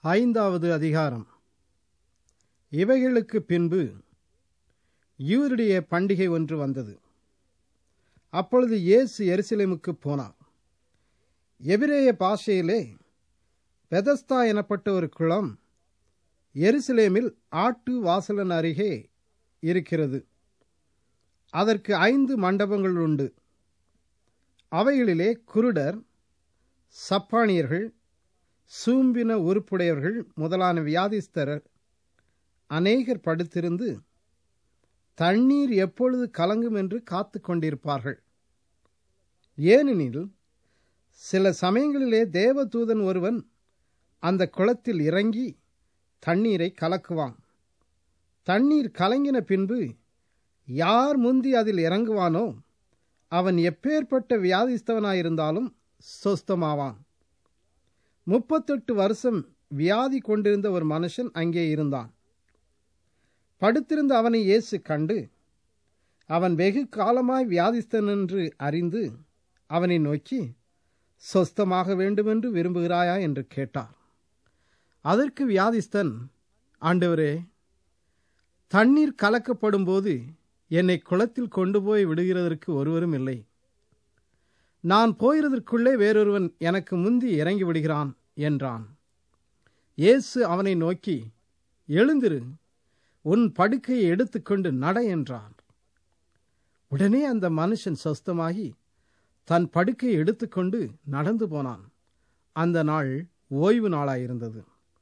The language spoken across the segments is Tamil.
ஐந்தாவது அதிகாரம் இவைகளுக்கு பின்பு யூதருடைய பண்டிகை ஒன்று வந்தது அப்பொழுது இயேசு எருசலேமுக்கு போனார் எபிரேய பாஷையிலே பெதஸ்தா எனப்பட்ட ஒரு குளம் எருசலேமில் ஆட்டு வாசலன் அருகே இருக்கிறது அதற்கு ஐந்து மண்டபங்கள் உண்டு அவைகளிலே குருடர் சப்பானியர்கள் சூம்பின உறுப்புடையவர்கள் முதலான வியாதிஸ்தரர் அநேகர் படுத்திருந்து தண்ணீர் எப்பொழுது கலங்கும் என்று காத்து கொண்டிருப்பார்கள் ஏனெனில் சில சமயங்களிலே தேவதூதன் ஒருவன் அந்த குளத்தில் இறங்கி தண்ணீரை கலக்குவான் தண்ணீர் கலங்கின பின்பு யார் முந்தி அதில் இறங்குவானோ அவன் எப்பேற்பட்ட வியாதிஸ்தவனாயிருந்தாலும் சொஸ்தமாவான் முப்பத்தெட்டு வருஷம் வியாதி கொண்டிருந்த ஒரு மனுஷன் அங்கே இருந்தான் படுத்திருந்த அவனை இயேசு கண்டு அவன் வெகு காலமாய் வியாதிஸ்தன் என்று அறிந்து அவனை நோக்கி சொஸ்தமாக வேண்டுமென்று விரும்புகிறாயா என்று கேட்டார் அதற்கு வியாதிஸ்தன் ஆண்டவரே தண்ணீர் கலக்கப்படும் போது என்னை குளத்தில் கொண்டு போய் விடுகிறதற்கு ஒருவரும் இல்லை நான் போகிறதற்குள்ளே வேறொருவன் எனக்கு முந்தி இறங்கி விடுகிறான் என்றான் இயேசு அவனை நோக்கி எழுந்திரு உன் படுக்கையை எடுத்துக்கொண்டு நட என்றான் உடனே அந்த மனுஷன் சொஸ்தமாகி தன் படுக்கையை எடுத்துக்கொண்டு நடந்து போனான் அந்த நாள் ஓய்வு நாளாயிருந்தது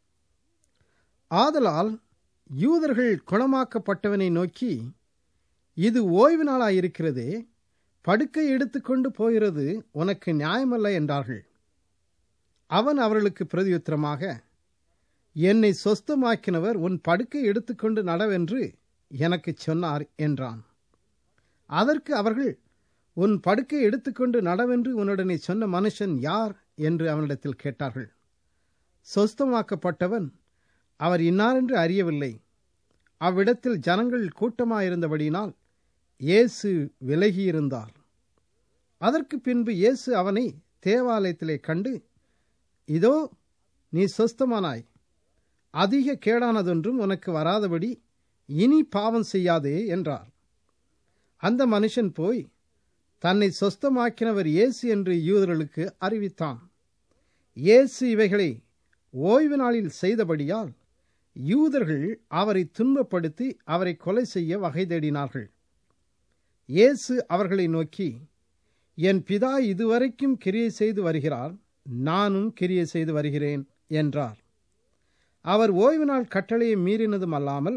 ஆதலால் யூதர்கள் குணமாக்கப்பட்டவனை நோக்கி இது ஓய்வு நாளாயிருக்கிறதே படுக்கை எடுத்துக்கொண்டு போகிறது உனக்கு நியாயமல்ல என்றார்கள் அவன் அவர்களுக்கு பிரதியுத்தரமாக என்னை சொஸ்தமாக்கினவர் உன் படுக்கை எடுத்துக்கொண்டு நடவென்று எனக்கு சொன்னார் என்றான் அதற்கு அவர்கள் உன் படுக்கை எடுத்துக்கொண்டு நடவென்று உன்னுடனே சொன்ன மனுஷன் யார் என்று அவனிடத்தில் கேட்டார்கள் சொஸ்தமாக்கப்பட்டவன் அவர் இன்னாரென்று அறியவில்லை அவ்விடத்தில் ஜனங்கள் கூட்டமாயிருந்தபடியினால் இயேசு விலகியிருந்தார் அதற்கு பின்பு இயேசு அவனை தேவாலயத்திலே கண்டு இதோ நீ சொஸ்தமானாய் அதிக கேடானதொன்றும் உனக்கு வராதபடி இனி பாவம் செய்யாதே என்றார் அந்த மனுஷன் போய் தன்னை சொஸ்தமாக்கினவர் இயேசு என்று யூதர்களுக்கு அறிவித்தான் இயேசு இவைகளை ஓய்வு நாளில் செய்தபடியால் யூதர்கள் அவரை துன்பப்படுத்தி அவரை கொலை செய்ய வகை தேடினார்கள் இயேசு அவர்களை நோக்கி என் பிதா இதுவரைக்கும் கிரியை செய்து வருகிறார் நானும் கிரியை செய்து வருகிறேன் என்றார் அவர் ஓய்வு நாள் கட்டளையை மீறினதும் அல்லாமல்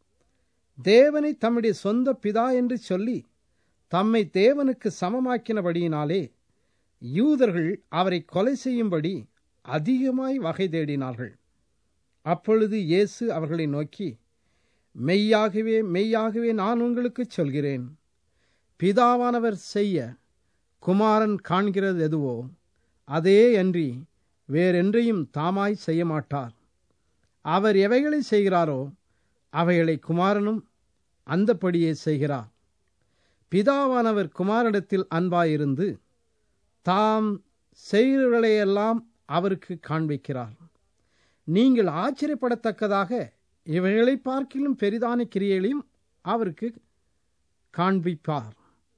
தேவனை தம்முடைய சொந்த பிதா என்று சொல்லி தம்மை தேவனுக்கு சமமாக்கினபடியினாலே யூதர்கள் அவரை கொலை செய்யும்படி அதிகமாய் வகை தேடினார்கள் அப்பொழுது இயேசு அவர்களை நோக்கி மெய்யாகவே மெய்யாகவே நான் உங்களுக்கு சொல்கிறேன் பிதாவானவர் செய்ய குமாரன் காண்கிறது எதுவோ அதே அன்றி வேறென்றையும் தாமாய் செய்ய மாட்டார் அவர் எவைகளை செய்கிறாரோ அவைகளை குமாரனும் அந்தப்படியே செய்கிறார் பிதாவானவர் குமாரிடத்தில் அன்பாயிருந்து தாம் செய்கிறவர்களையெல்லாம் அவருக்கு காண்பிக்கிறார் நீங்கள் ஆச்சரியப்படத்தக்கதாக இவைகளை பார்க்கிலும் பெரிதான கிரியைகளையும் அவருக்கு காண்பிப்பார்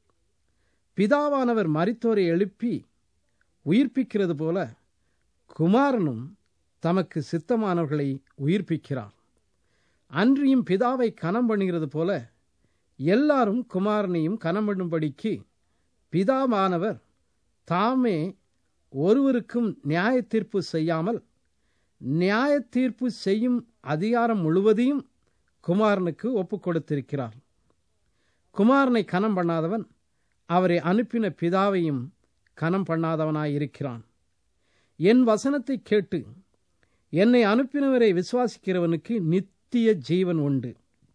பிதாவானவர் மரித்தோரை எழுப்பி உயிர்ப்பிக்கிறது போல குமாரனும் தமக்கு சித்தமானவர்களை உயிர்ப்பிக்கிறார் அன்றியும் பிதாவை கனம் பண்ணுகிறது போல எல்லாரும் குமாரனையும் கனம் பண்ணும்படிக்கு பிதாவானவர் தாமே ஒருவருக்கும் நியாய தீர்ப்பு செய்யாமல் நியாய தீர்ப்பு செய்யும் அதிகாரம் முழுவதையும் குமாரனுக்கு ஒப்புக் கொடுத்திருக்கிறார் குமாரனை கனம் பண்ணாதவன் அவரை அனுப்பின பிதாவையும் கனம் பண்ணாதவனாயிருக்கிறான் என் வசனத்தை கேட்டு என்னை அனுப்பினவரை விசுவாசிக்கிறவனுக்கு நித்திய ஜீவன் உண்டு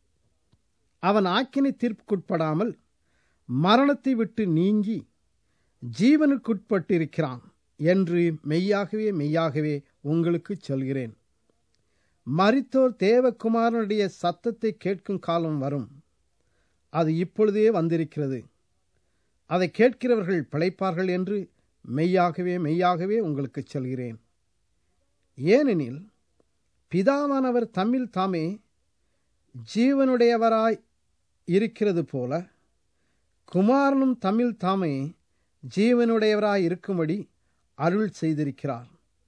அவன் ஆக்கினை தீர்ப்புக்குட்படாமல் மரணத்தை விட்டு நீங்கி ஜீவனுக்குட்பட்டிருக்கிறான் என்று மெய்யாகவே மெய்யாகவே உங்களுக்கு சொல்கிறேன் மரித்தோர் தேவகுமாரனுடைய சத்தத்தை கேட்கும் காலம் வரும் அது இப்பொழுதே வந்திருக்கிறது அதை கேட்கிறவர்கள் பிழைப்பார்கள் என்று மெய்யாகவே மெய்யாகவே உங்களுக்கு சொல்கிறேன் ஏனெனில் பிதாவானவர் தம்மில் தாமே ஜீவனுடையவராய் இருக்கிறது போல குமாரனும் தம்மில் தாமே ஜீவனுடையவராய் இருக்கும்படி அருள் செய்திருக்கிறார்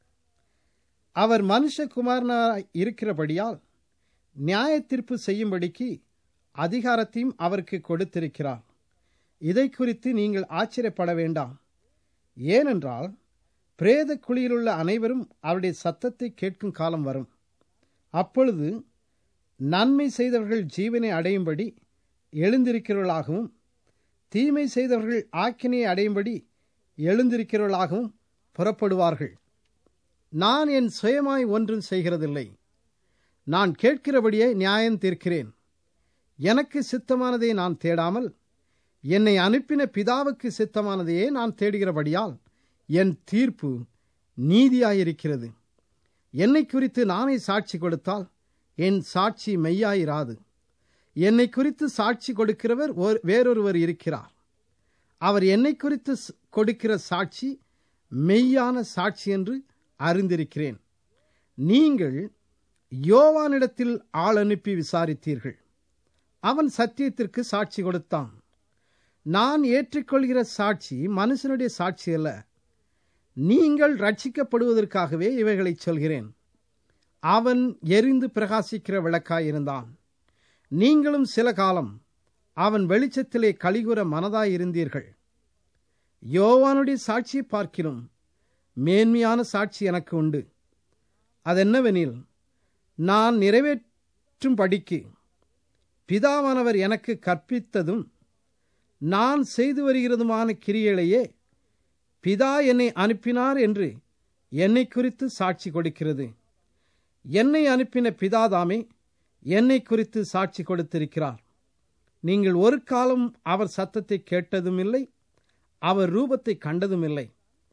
அவர் மனுஷகுமாரனாய் இருக்கிறபடியால் நியாய தீர்ப்பு செய்யும்படிக்கு அதிகாரத்தையும் அவருக்கு கொடுத்திருக்கிறார் இதை குறித்து நீங்கள் ஆச்சரியப்பட வேண்டாம் ஏனென்றால் பிரேத குழியிலுள்ள அனைவரும் அவருடைய சத்தத்தை கேட்கும் காலம் வரும் அப்பொழுது நன்மை செய்தவர்கள் ஜீவனை அடையும்படி எழுந்திருக்கிறவர்களாகவும் தீமை செய்தவர்கள் ஆக்கினை அடையும்படி எழுந்திருக்கிறவர்களாகவும் புறப்படுவார்கள் நான் என் சுயமாய் ஒன்றும் செய்கிறதில்லை நான் கேட்கிறபடியே நியாயம் தீர்க்கிறேன் எனக்கு சித்தமானதை நான் தேடாமல் என்னை அனுப்பின பிதாவுக்கு சித்தமானதையே நான் தேடுகிறபடியால் என் தீர்ப்பு நீதியாயிருக்கிறது என்னை குறித்து நானே சாட்சி கொடுத்தால் என் சாட்சி மெய்யாயிராது என்னை குறித்து சாட்சி கொடுக்கிறவர் வேறொருவர் இருக்கிறார் அவர் என்னை குறித்து கொடுக்கிற சாட்சி மெய்யான சாட்சி என்று அறிந்திருக்கிறேன் நீங்கள் யோவானிடத்தில் ஆள் அனுப்பி விசாரித்தீர்கள் அவன் சத்தியத்திற்கு சாட்சி கொடுத்தான் நான் ஏற்றுக்கொள்கிற சாட்சி மனுஷனுடைய சாட்சி அல்ல நீங்கள் ரட்சிக்கப்படுவதற்காகவே இவைகளை சொல்கிறேன் அவன் எரிந்து பிரகாசிக்கிற விளக்காயிருந்தான் நீங்களும் சில காலம் அவன் வெளிச்சத்திலே கலிகுற மனதாயிருந்தீர்கள் யோவானுடைய சாட்சியை பார்க்கிலும் மேன்மையான சாட்சி எனக்கு உண்டு அதென்னவெனில் நான் நிறைவேற்றும் படிக்கு பிதாவானவர் எனக்கு கற்பித்ததும் நான் செய்து வருகிறதுமான கிரியைகளையே பிதா என்னை அனுப்பினார் என்று என்னை குறித்து சாட்சி கொடுக்கிறது என்னை அனுப்பின பிதாதாமே என்னை குறித்து சாட்சி கொடுத்திருக்கிறார் நீங்கள் ஒரு காலம் அவர் சத்தத்தை கேட்டதும் இல்லை அவர் ரூபத்தை கண்டதும் இல்லை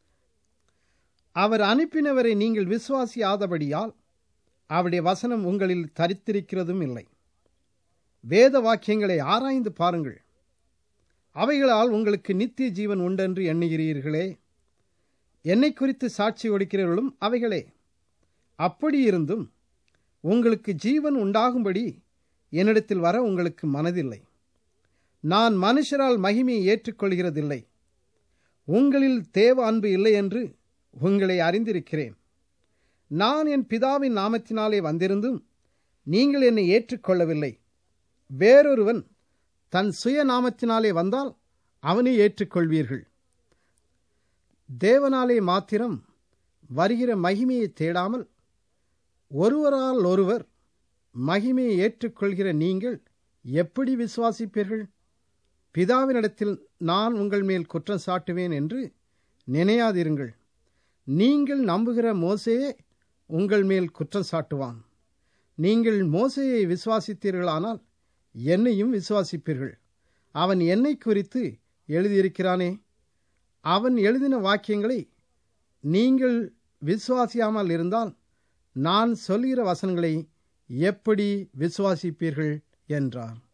அவர் அனுப்பினவரை நீங்கள் விசுவாசியாதபடியால் அவருடைய வசனம் உங்களில் தரித்திருக்கிறதும் இல்லை வேத வாக்கியங்களை ஆராய்ந்து பாருங்கள் அவைகளால் உங்களுக்கு நித்திய ஜீவன் உண்டென்று எண்ணுகிறீர்களே என்னை குறித்து சாட்சி கொடுக்கிறவர்களும் அவைகளே அப்படியிருந்தும் உங்களுக்கு ஜீவன் உண்டாகும்படி என்னிடத்தில் வர உங்களுக்கு மனதில்லை நான் மனுஷரால் மகிமையை ஏற்றுக்கொள்கிறதில்லை உங்களில் தேவ அன்பு இல்லை என்று உங்களை அறிந்திருக்கிறேன் நான் என் பிதாவின் நாமத்தினாலே வந்திருந்தும் நீங்கள் என்னை ஏற்றுக்கொள்ளவில்லை வேறொருவன் தன் சுய நாமத்தினாலே வந்தால் அவனை ஏற்றுக்கொள்வீர்கள் தேவனாலே மாத்திரம் வருகிற மகிமையை தேடாமல் ஒருவரால் ஒருவர் மகிமையை ஏற்றுக்கொள்கிற நீங்கள் எப்படி விசுவாசிப்பீர்கள் பிதாவினிடத்தில் நான் உங்கள் மேல் குற்றம் சாட்டுவேன் என்று நினையாதிருங்கள் நீங்கள் நம்புகிற மோசையே உங்கள் மேல் குற்றம் சாட்டுவான் நீங்கள் மோசையை விசுவாசித்தீர்களானால் என்னையும் விசுவாசிப்பீர்கள் அவன் என்னை குறித்து எழுதியிருக்கிறானே அவன் எழுதின வாக்கியங்களை நீங்கள் விசுவாசியாமல் இருந்தால் நான் சொல்கிற வசனங்களை எப்படி விசுவாசிப்பீர்கள் என்றார்